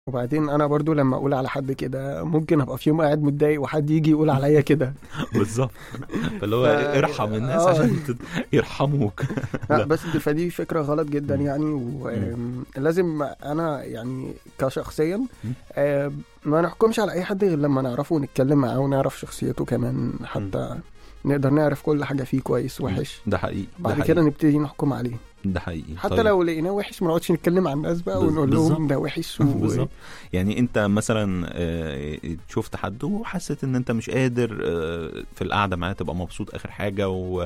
وبعدين انا برضو لما اقول على حد كده ممكن ابقى في يوم قاعد متضايق وحد يجي يقول عليا كده بالظبط فاللي هو ف- ارحم الناس آه. عشان تت- يرحموك لا لا. بس دي فدي فكره غلط جدا مم. يعني ولازم انا يعني كشخصيا مم. آه، ما نحكمش على اي حد غير لما نعرفه ونتكلم معاه ونعرف شخصيته كمان حتى نقدر نعرف كل حاجه فيه كويس وحش ده حقيقي ده بعد حقيقي. كده نبتدي نحكم عليه ده حقيقي حتى طيب. لو لقيناه وحش ما نقعدش نتكلم عن الناس بقى بز- ونقول لهم بالظبط. ده وحش و... بالظبط يعني انت مثلا آه، شفت حد وحسيت ان انت مش قادر آه، في القعده معاه تبقى مبسوط اخر حاجه و-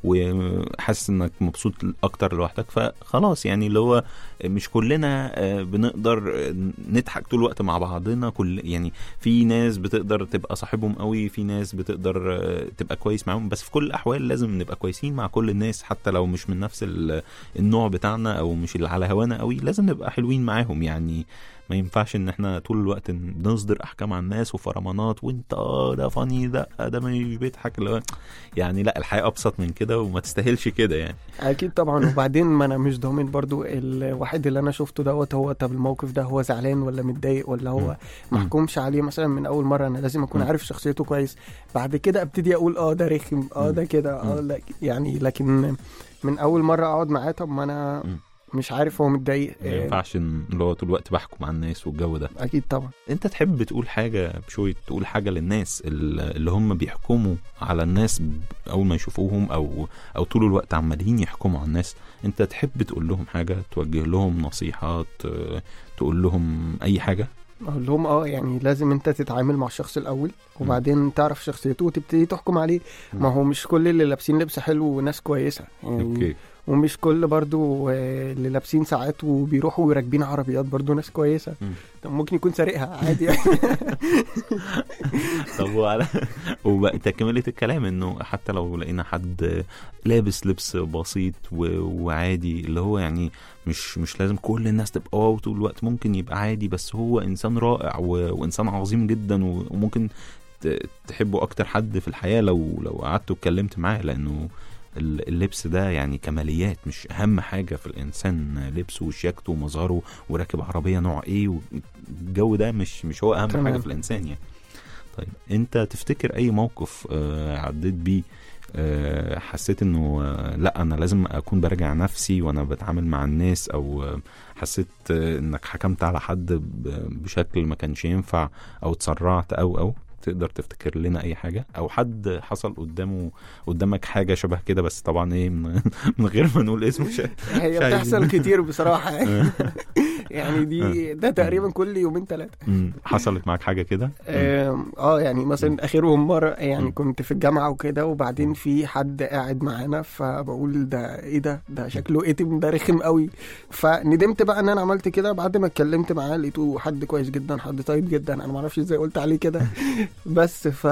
وحاسس انك مبسوط اكتر لوحدك فخلاص يعني اللي هو مش كلنا آه، بنقدر آه، نضحك طول الوقت مع بعضنا كل يعني في ناس بتقدر تبقى صاحبهم قوي في ناس بتقدر آه، تبقى كويس معاهم بس في كل الاحوال لازم نبقى كويسين مع كل الناس حتى لو مش من نفس ال- النوع بتاعنا او مش اللي على هوانا قوي لازم نبقى حلوين معاهم يعني ما ينفعش ان احنا طول الوقت نصدر احكام على الناس وفرمانات وانت اه ده فاني ده ده مش بيضحك اللي هو يعني لا الحياه ابسط من كده وما تستاهلش كده يعني اكيد طبعا وبعدين ما انا مش ضامن برضو الواحد اللي انا شفته دوت هو طب الموقف ده هو زعلان ولا متضايق ولا هو محكومش عليه مثلا من اول مره انا لازم اكون مم. عارف شخصيته كويس بعد كده ابتدي اقول اه ده رخم اه مم. ده كده اه لا يعني لكن من اول مره اقعد معاه طب ما انا مم. مش عارف هو متضايق ما آه، ينفعش إن اللي هو طول الوقت بحكم على الناس والجو ده اكيد طبعا انت تحب تقول حاجه بشويه تقول حاجه للناس ال- اللي هم بيحكموا على الناس ب- اول ما يشوفوهم او او طول الوقت عمالين يحكموا على الناس انت تحب تقول لهم حاجه توجه لهم نصيحه ت- تقول لهم اي حاجه اقول لهم اه يعني لازم انت تتعامل مع الشخص الاول وبعدين تعرف شخصيته وتبتدي تحكم عليه ما هو مش كل اللي لابسين لبس حلو وناس كويسه يعني اوكي ومش كل برضو آه، اللي لابسين ساعات وبيروحوا راكبين عربيات برضو ناس كويسه مم. طب ممكن يكون سارقها عادي يعني طب وعلى وبقى تكملة الكلام انه حتى لو لقينا حد لابس لبس بسيط و... وعادي اللي هو يعني مش مش لازم كل الناس تبقى واو طول الوقت ممكن يبقى عادي بس هو انسان رائع و... وانسان عظيم جدا و... وممكن ت... تحبه اكتر حد في الحياة لو لو قعدت واتكلمت معاه لانه ال- اللبس ده يعني كماليات مش اهم حاجة في الانسان لبسه وشياكته ومظهره وراكب عربية نوع ايه والجو ده مش مش هو اهم تمام. حاجة في الانسان يعني طيب انت تفتكر اي موقف آه عديت بيه آه حسيت انه آه لا انا لازم اكون براجع نفسي وانا بتعامل مع الناس او آه حسيت آه انك حكمت على حد ب- بشكل ما كانش ينفع او اتسرعت او او تقدر تفتكر لنا اي حاجه او حد حصل قدامه قدامك حاجه شبه كده بس طبعا ايه من, من غير ما نقول اسمه مش هي مش عايزين. بتحصل كتير بصراحه يعني يعني دي ده تقريبا كل يومين ثلاثه مم. حصلت معاك حاجه كده آم، اه يعني مثلا اخرهم مره يعني مم. كنت في الجامعه وكده وبعدين مم. في حد قاعد معانا فبقول ده ايه ده ده شكله اتم ده رخم قوي فندمت بقى ان انا عملت كده بعد ما اتكلمت معاه لقيته حد كويس جدا حد طيب جدا انا ما اعرفش ازاي قلت عليه كده بس ف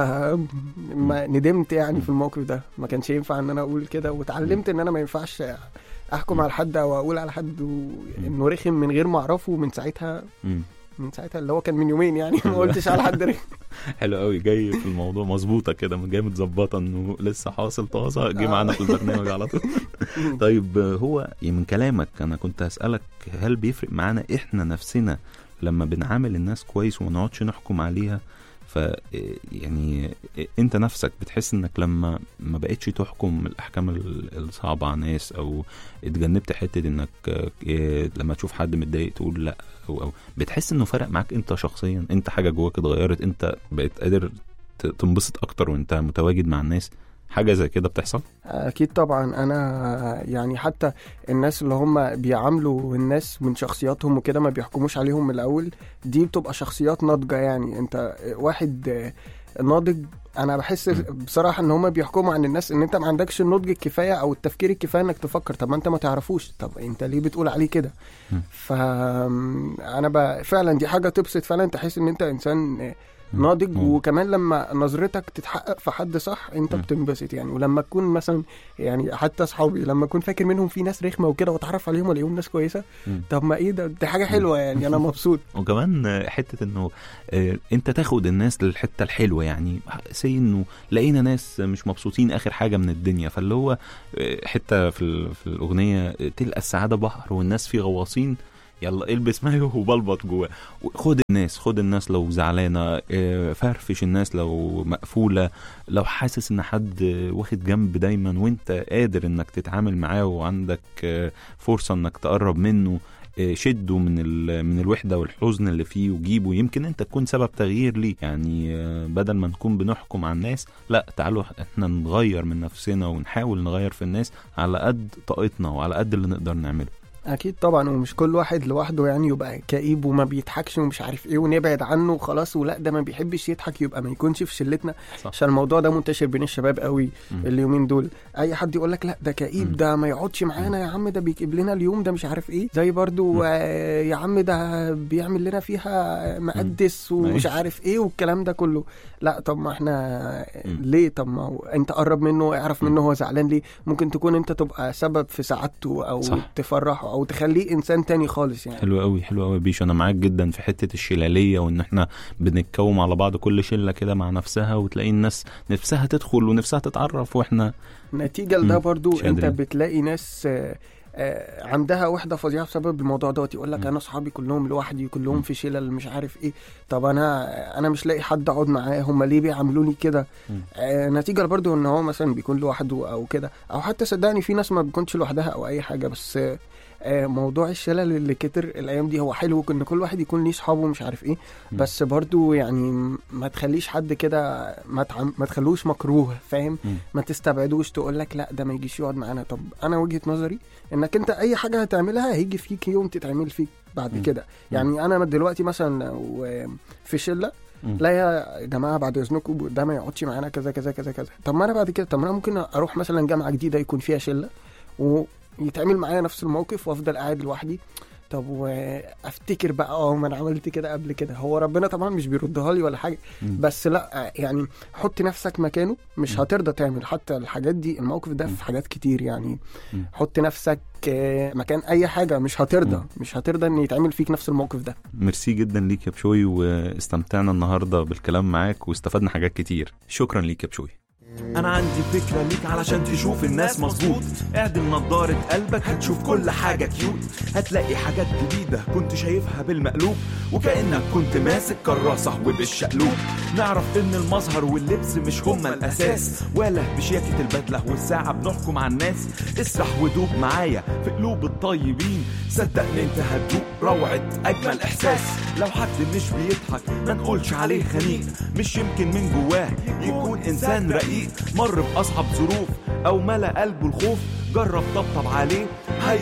ما ندمت يعني في الموقف ده ما كانش ينفع ان انا اقول كده واتعلمت ان انا ما ينفعش احكم على حد او اقول على حد و- انه رخم من غير ما اعرفه ومن ساعتها مم. من ساعتها اللي هو كان من يومين يعني ما قلتش على حد رخم حلو قوي جاي في الموضوع مظبوطه كده جاي متظبطه انه لسه حاصل طازه جه آه. معانا في البرنامج على طول طيب آه، هو من كلامك انا كنت هسالك هل بيفرق معانا احنا نفسنا لما بنعامل الناس كويس وما نقعدش نحكم عليها ف يعني انت نفسك بتحس انك لما ما بقتش تحكم الاحكام ال- الصعبه على الناس او اتجنبت حته انك آه، إيه، لما تشوف حد متضايق تقول لا او او بتحس انه فرق معاك انت شخصيا انت حاجه جواك اتغيرت انت بقيت قادر ت- تنبسط اكتر وانت متواجد مع الناس حاجه زي كده بتحصل اكيد طبعا انا يعني حتى الناس اللي هم بيعاملوا الناس من شخصياتهم وكده ما بيحكموش عليهم من الاول دي بتبقى شخصيات ناضجه يعني انت واحد ناضج انا بحس بصراحه ان هم بيحكموا عن الناس ان انت ما عندكش النضج الكفايه او التفكير الكفايه انك تفكر طب ما انت ما تعرفوش طب انت ليه بتقول عليه كده م. فانا ب... فعلا دي حاجه تبسط فعلا تحس ان انت انسان ناضج مم. وكمان لما نظرتك تتحقق في حد صح انت مم. بتنبسط يعني ولما تكون مثلا يعني حتى اصحابي لما اكون فاكر منهم في ناس رخمه وكده واتعرف عليهم والاقيهم ناس كويسه مم. طب ما ايه ده دي حاجه حلوه يعني انا مبسوط وكمان آه، حته انه آه، انت تاخد الناس للحته الحلوه يعني سي انه لقينا ناس مش مبسوطين اخر حاجه من الدنيا فاللي هو آه، حته في ال- في الاغنيه آه، تلقى السعاده بحر والناس فيه غواصين يلا البس مايو وبلبط جواه خد الناس خد الناس لو زعلانه آه، فرفش الناس لو مقفوله لو حاسس ان حد واخد جنب دايما وانت قادر انك تتعامل معاه وعندك آه، فرصه انك تقرب منه آه، شده من ال- من الوحده والحزن اللي فيه وجيبه يمكن انت تكون سبب تغيير ليه يعني آه، بدل ما نكون بنحكم على الناس لا تعالوا احنا نغير من نفسنا ونحاول نغير في الناس على قد طاقتنا وعلى قد اللي نقدر نعمله اكيد طبعا ومش كل واحد لوحده يعني يبقى كئيب وما بيضحكش ومش عارف ايه ونبعد عنه وخلاص ولا ده ما بيحبش يضحك يبقى ما يكونش في شلتنا صح. عشان الموضوع ده منتشر بين الشباب قوي مم. اليومين دول اي حد يقول لك لا ده كئيب مم. ده ما يقعدش معانا يا عم ده بيجيب لنا اليوم ده مش عارف ايه زي برضو مم. آه يا عم ده بيعمل لنا فيها مقدس ومش ماشي. عارف ايه والكلام ده كله لا طب ما احنا مم. ليه طب ما هو انت قرب منه اعرف مم. منه هو زعلان ليه ممكن تكون انت تبقى سبب في سعادته او صح. تفرحه او تخليه انسان تاني خالص يعني حلو قوي حلو قوي بيش انا معاك جدا في حته الشلاليه وان احنا بنتكوم على بعض كل شله كده مع نفسها وتلاقي الناس نفسها تدخل ونفسها تتعرف واحنا نتيجة لده مم. برضو مش انت قادرين. بتلاقي ناس آه، آه، عندها وحدة فظيعة بسبب الموضوع دوت يقول لك مم. انا اصحابي كلهم لوحدي كلهم مم. في شلل مش عارف ايه طب انا انا مش لاقي حد اقعد معاه هم ليه بيعاملوني كده مم. آه، نتيجة برضو ان هو مثلا بيكون لوحده او كده او حتى صدقني في ناس ما بتكونش لوحدها او اي حاجة بس آه، آه، موضوع الشلل اللي كتر الايام دي هو حلو ان كل واحد يكون ليه صحابه مش عارف ايه مم. بس برضو يعني ما تخليش حد كده ما, تعم... ما تخلوش مكروه فاهم مم. ما تستبعدوش تقول لك لا ده ما يجيش يقعد معانا طب انا وجهة نظري انك انت اي حاجة هتعملها هيجي فيك يوم تتعمل فيك بعد مم. كده يعني انا دلوقتي مثلا لو في شلة مم. لا يا جماعه بعد اذنكم ده ما يقعدش معانا كذا كذا كذا كذا طب ما انا بعد كده طب ما انا ممكن اروح مثلا جامعه جديده يكون فيها شله ويتعمل معايا نفس الموقف وافضل قاعد لوحدي طب وافتكر بقى اه ما انا عملت كده قبل كده هو ربنا طبعا مش بيردها لي ولا حاجه مم. بس لا يعني حط نفسك مكانه مش مم. هترضى تعمل حتى الحاجات دي الموقف ده مم. في حاجات كتير يعني مم. حط نفسك آه، مكان اي حاجه مش هترضى مم. مش هترضى ان يتعمل فيك نفس الموقف ده ميرسي جدا ليك يا بشوي واستمتعنا النهارده بالكلام معاك واستفدنا حاجات كتير شكرا ليك يا بشوي انا عندي فكرة ليك علشان تشوف الناس مظبوط اعدل نضارة قلبك هتشوف كل حاجة كيوت هتلاقي حاجات جديدة كنت شايفها بالمقلوب وكأنك كنت ماسك كراسة وبالشقلوب نعرف ان المظهر واللبس مش هما الاساس ولا بشياكة البدلة والساعة بنحكم على الناس اسرح ودوب معايا في قلوب الطيبين صدقني انت هتدوق روعة اجمل احساس لو حد مش بيضحك ما نقولش عليه خنيق مش يمكن من جواه يكون انسان رقيق مر باصعب ظروف او ملا قلبه الخوف جرب طبطب عليه هي